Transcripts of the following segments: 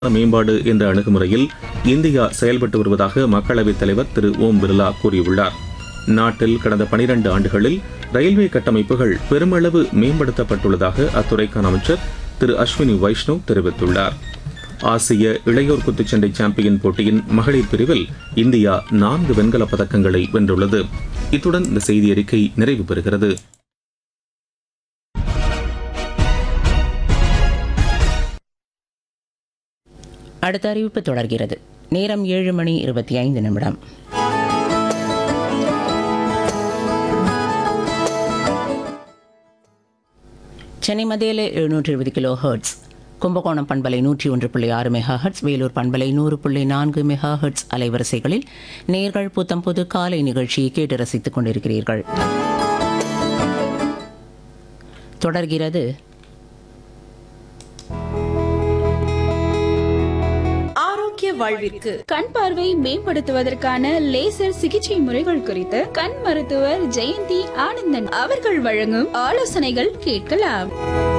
மேம்பாடு என்ற அணுகுமுறையில் இந்தியா செயல்பட்டு வருவதாக மக்களவைத் தலைவர் திரு ஓம் பிர்லா கூறியுள்ளார் நாட்டில் கடந்த 12 ஆண்டுகளில் ரயில்வே கட்டமைப்புகள் பெருமளவு மேம்படுத்தப்பட்டுள்ளதாக அத்துறைக்கான அமைச்சர் திரு அஸ்வினி வைஷ்ணவ் தெரிவித்துள்ளார் ஆசிய இளையோர் குத்துச்சண்டை சாம்பியன் போட்டியின் மகளிர் பிரிவில் இந்தியா நான்கு வெண்கலப் பதக்கங்களை வென்றுள்ளது இத்துடன் இந்த செய்தி அறிக்கை நிறைவு பெறுகிறது அடுத்த அறிவிப்பு தொடர்கிறது நேரம் ஏழு மணி இருபத்தி ஐந்து நிமிடம் சென்னை மத்தியிலே எழுநூற்றி இருபது கிலோ ஹெர்ட்ஸ் கும்பகோணம் பண்பலை நூற்றி ஒன்று புள்ளி ஆறு மெகா ஹெர்ட்ஸ் வேலூர் பண்பலை நூறு புள்ளி நான்கு மெகா ஹெர்ட்ஸ் அலைவரிசைகளில் நேர்கள் புத்தம் புது காலை நிகழ்ச்சியை கேட்டு ரசித்துக் கொண்டிருக்கிறீர்கள் தொடர்கிறது ஆரோக்கிய வாழ்விற்கு கண் பார்வை மேம்படுத்துவதற்கான லேசர் சிகிச்சை முறைகள் குறித்து கண் மருத்துவர் ஜெயந்தி ஆனந்தன் அவர்கள் வழங்கும் ஆலோசனைகள் கேட்கலாம்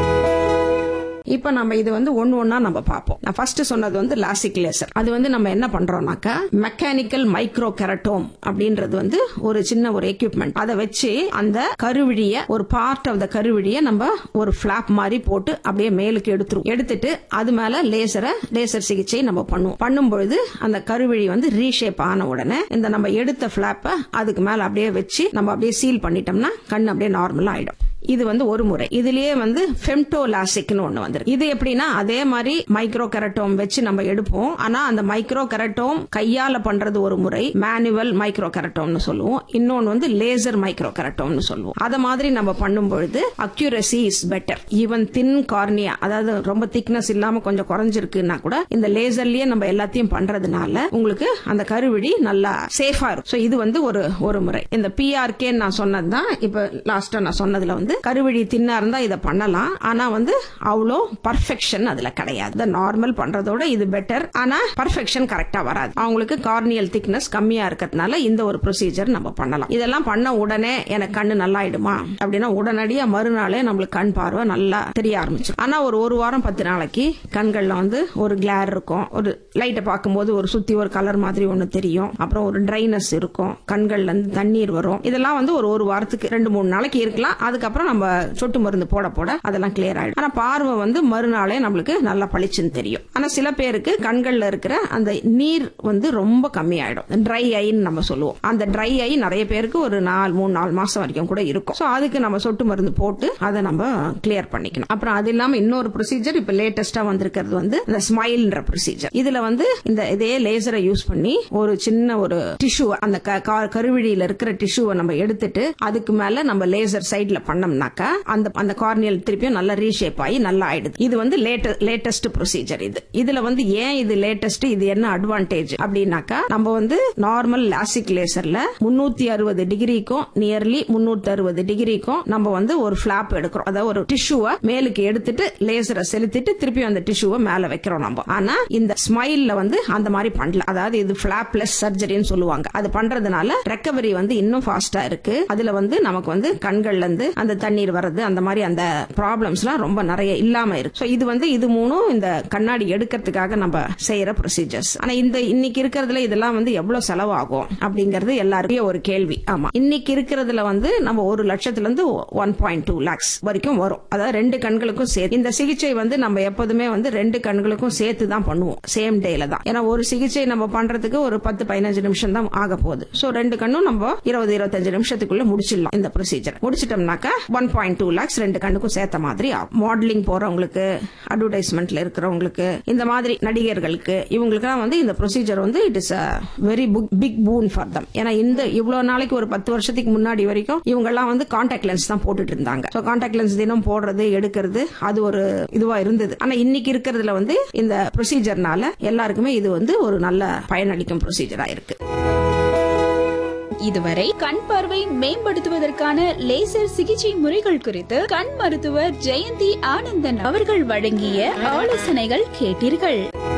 இப்ப நம்ம இது வந்து ஒன்னு ஒன்னா நம்ம பார்ப்போம் நான் ஃபர்ஸ்ட் சொன்னது வந்து லாசிக் லேசர் அது வந்து நம்ம என்ன பண்றோம்னாக்கா மெக்கானிக்கல் மைக்ரோ கெரட்டோம் அப்படின்றது வந்து ஒரு சின்ன ஒரு எக்யூப்மெண்ட் அதை வச்சு அந்த கருவிழிய ஒரு பார்ட் ஆஃப் த கருவிழிய நம்ம ஒரு ஃபிளாப் மாதிரி போட்டு அப்படியே மேலுக்கு எடுத்துரும் எடுத்துட்டு அது மேல லேசரை லேசர் சிகிச்சை நம்ம பண்ணுவோம் பண்ணும் பொழுது அந்த கருவிழி வந்து ரீஷேப் ஆன உடனே இந்த நம்ம எடுத்த ஃபிளாப்பை அதுக்கு மேல அப்படியே வச்சு நம்ம அப்படியே சீல் பண்ணிட்டோம்னா கண் அப்படியே நார்மலா ஆயிடும் இது வந்து ஒரு முறை இதுலயே வந்து ஃபெம்டோலாசிக்னு ஒண்ணு வந்துருக்கு இது எப்படின்னா அதே மாதிரி மைக்ரோ கெரட்டோம் வச்சு நம்ம எடுப்போம் ஆனா அந்த மைக்ரோ கெரட்டோம் கையால பண்றது ஒரு முறை மேனுவல் மைக்ரோ கெரட்டோம்னு சொல்லுவோம் இன்னொன்னு வந்து லேசர் மைக்ரோ கெரட்டோம்னு சொல்லுவோம் அத மாதிரி நம்ம பண்ணும் பொழுது accuracy is better even thin cornea அதாவது ரொம்ப திக்னஸ் இல்லாம கொஞ்சம் குறைஞ்சிருக்குன்னா கூட இந்த லேசர்லயே நம்ம எல்லாத்தையும் பண்றதுனால உங்களுக்கு அந்த கருவிழி நல்லா சேஃபா இருக்கும் So இது வந்து ஒரு ஒரு முறை இந்த பிஆர்கே நான் சொன்னதுதான் இப்ப லாஸ்டா நான் சொன்னதுல வந்து கருவிழி தின்னா இருந்தா இதை பண்ணலாம் ஆனா வந்து அவ்வளோ பர்ஃபெக்ஷன் அதுல கிடையாது இந்த நார்மல் பண்றதோட இது பெட்டர் ஆனா பர்ஃபெக்ஷன் கரெக்டா வராது அவங்களுக்கு கார்னியல் திக்னஸ் கம்மியா இருக்கிறதுனால இந்த ஒரு ப்ரொசீஜர் நம்ம பண்ணலாம் இதெல்லாம் பண்ண உடனே எனக்கு கண்ணு நல்லாயிடுமா அப்படின்னா உடனடியா மறுநாளே நம்மளுக்கு கண் பார்வை நல்லா தெரிய ஆரம்பிச்சிடும் ஆனா ஒரு ஒரு வாரம் பத்து நாளைக்கு கண்கள்ல வந்து ஒரு கிளார் இருக்கும் ஒரு லைட்டை பார்க்கும்போது ஒரு சுத்தி ஒரு கலர் மாதிரி ஒண்ணு தெரியும் அப்புறம் ஒரு ட்ரைனஸ் இருக்கும் கண்கள்ல இருந்து தண்ணீர் வரும் இதெல்லாம் வந்து ஒரு ஒரு வாரத்துக்கு ரெண்டு மூணு நாளைக்கு இருக்கலாம் அதுக்கப்புறம் நம்ம சொட்டு மருந்து போட போட அதெல்லாம் கிளியர் ஆயிடும் ஆனா பார்வை வந்து மறுநாளே நம்மளுக்கு நல்லா பளிச்சுன்னு தெரியும் ஆனா சில பேருக்கு கண்கள்ல இருக்கிற அந்த நீர் வந்து ரொம்ப கம்மியாயிடும் ட்ரை ஐன்னு நம்ம சொல்லுவோம் அந்த ட்ரை ஐ நிறைய பேருக்கு ஒரு நாலு மூணு நாலு மாசம் வரைக்கும் கூட இருக்கும் சோ அதுக்கு நம்ம சொட்டு மருந்து போட்டு அதை நம்ம கிளியர் பண்ணிக்கணும் அப்புறம் அது இல்லாம இன்னொரு ப்ரொசீஜர் இப்ப லேட்டஸ்டா வந்திருக்கிறது வந்து இந்த ஸ்மைல்ன்ற ப்ரொசீஜர் இதுல வந்து இந்த இதே லேசரை யூஸ் பண்ணி ஒரு சின்ன ஒரு டிஷ்யூ அந்த க- க- கருவிழியில இருக்கிற டிஷ்யூவை நம்ம எடுத்துட்டு அதுக்கு மேல நம்ம லேசர் சைடுல பண்ணோம்னாக்கா அந்த அந்த கார்னியல் திருப்பியும் நல்லா ரீஷேப் ஆகி நல்லா ஆயிடுது இது வந்து லேட்டஸ்ட் ப்ரொசீஜர் இது இதுல வந்து ஏன் இது லேட்டஸ்ட் இது என்ன அட்வான்டேஜ் அப்படின்னாக்கா நம்ம வந்து நார்மல் லாசிக் லேசர்ல முன்னூத்தி அறுபது டிகிரிக்கும் நியர்லி முன்னூத்தி அறுபது டிகிரிக்கும் நம்ம வந்து ஒரு பிளாப் எடுக்கிறோம் அதாவது ஒரு டிஷ்யூவை மேலுக்கு எடுத்துட்டு லேசரை செலுத்திட்டு திருப்பி அந்த டிஷ்யூவை மேல வைக்கிறோம் நம்ம ஆனா இந்த ஸ்மைல்ல வந்து அந்த மாதிரி பண்ணல அதாவது இது பிளாப்லெஸ் சர்ஜரின்னு சொல்லுவாங்க அது பண்றதுனால ரெக்கவரி வந்து இன்னும் ஃபாஸ்டா இருக்கு அதுல வந்து நமக்கு வந்து கண்கள்ல இருந்து அந்த தண்ணீர் வர்றது அந்த மாதிரி அந்த ப்ராப்ளம்ஸ்லாம் ரொம்ப நிறைய இல்லாம இருக்கு So இது வந்து இது மூணும் இந்த கண்ணாடி எடுக்கிறதுக்காக நம்ம செய்யற ப்ரொசீஜர்ஸ் ஆனா இந்த இன்னைக்கு இருக்கிறதுல இதெல்லாம் வந்து எவ்வளவு செலவாகும் அப்படிங்கறது எல்லாருக்கும் ஒரு கேள்வி ஆமா இன்னைக்கு இருக்கிறதுல வந்து நம்ம ஒரு லட்சத்துல இருந்து ஒன் பாயிண்ட் டூ லேக்ஸ் வரைக்கும் வரும் அதாவது ரெண்டு கண்களுக்கும் சேர்த்து இந்த சிகிச்சை வந்து நம்ம எப்போதுமே வந்து ரெண்டு கண்களுக்கும் சேர்த்து தான் பண்ணுவோம் சேம் டேல தான் ஏன்னா ஒரு சிகிச்சை நம்ம பண்றதுக்கு ஒரு பத்து பதினஞ்சு நிமிஷம் தான் ஆக போகுது சோ ரெண்டு கண்ணும் நம்ம இருபது இருபத்தஞ்சு நிமிஷத்துக்குள்ள முடிச்சிடலாம் இந்த ப்ரொசீஜர் முடிச்சிட்டோம்னாக்கா ஒன் பாயிண்ட் டூ லேக்ஸ் ரெண்டு கண்ணுக்கும் சேர்த்த மாதிரி ஆகும் மாடலிங் போறவங்களுக்கு அட்வர்டைஸ்மெண்ட்ல இருக்கிறவங்களுக்கு இந்த மாதிரி நடிகர்களுக்கு இவங்களுக்குலாம் வந்து இந்த ப்ரொசீஜர் வந்து it is a very big boon for them ஏன்னா இந்த இவ்வளவு நாளைக்கு ஒரு பத்து வருஷத்துக்கு முன்னாடி வரைக்கும் இவங்க எல்லாம் வந்து கான்டாக்ட் லென்ஸ் தான் போட்டுட்டு இருந்தாங்க ஸோ கான்டாக்ட் லென்ஸ் தினம் போடுறது எடுக்கிறது அது ஒரு இதுவா இருந்தது ஆனா இன்னைக்கு இருக்கிறதுல வந்து இந்த ப்ரொசீஜர்னால எல்லாருக்குமே இது வந்து ஒரு நல்ல பயனளிக்கும் ப்ரொசீஜரா இருக்கு இதுவரை கண் பார்வை மேம்படுத்துவதற்கான லேசர் சிகிச்சை முறைகள் குறித்து கண் மருத்துவர் ஜெயந்தி ஆனந்தன் அவர்கள் வழங்கிய ஆலோசனைகள் கேட்டீர்கள்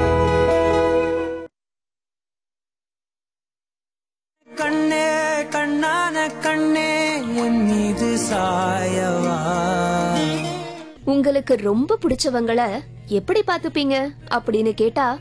கண்ணே கண்ணான கண்ணே என் மீது சாயவா உங்களுக்கு ரொம்ப பிடிச்சவங்கள எப்படி பாத்துப்பீங்க அப்படின்னு கேட்டா